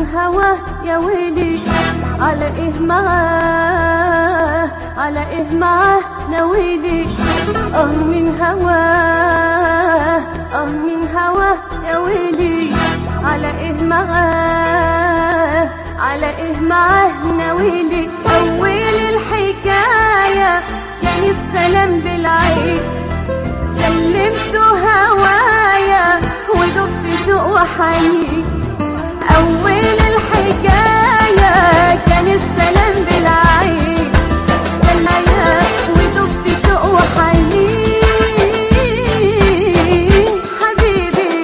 هواه يا ويلي على ايه معاه على ايه معاه ناويلي اه من هواه اه من هواه يا ويلي على ايه معاه على ايه معاه ناويلي اول الحكايه كان السلام بالعين سلمت هوايا ودبت شوق وحنين أول الحكاية كان السلام بالعين سلايا ودبت شوق وحنين حبيبي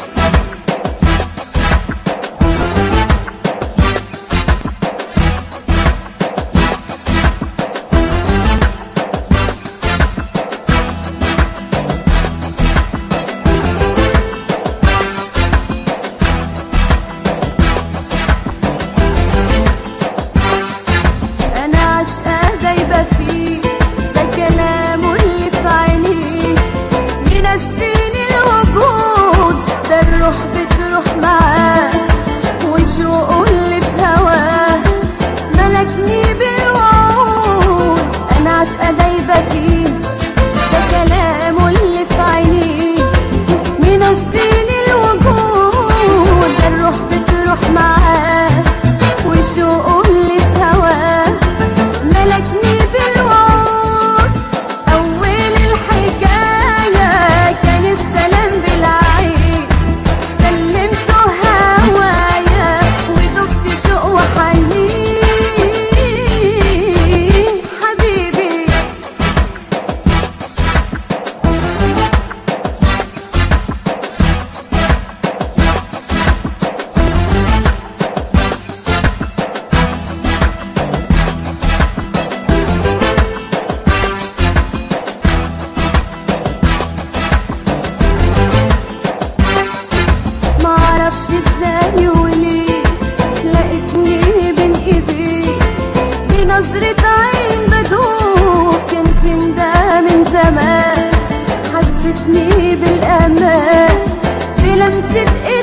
انا عشقة دايبة فيه ده كلامه اللي في عينيه منسيني الوجود ده الروح بتروح معاه وشوقه اللي في هواه ملكني بالوعود انا عشقة دايبة فيه ده كلامه اللي في عينيه منسيني الوجود ده الروح بتروح معاه وشوقه اللي في هواه ملكني بالوعود أول الحكاية كان السلام بالعين سلمت هوايا ودبت شوق وحنين حبيبي معرفش ازاي وليه لقيتني بين ايديه بنظرة عين بدوب كان فين ده من زمان حسسني بالامان بلمسة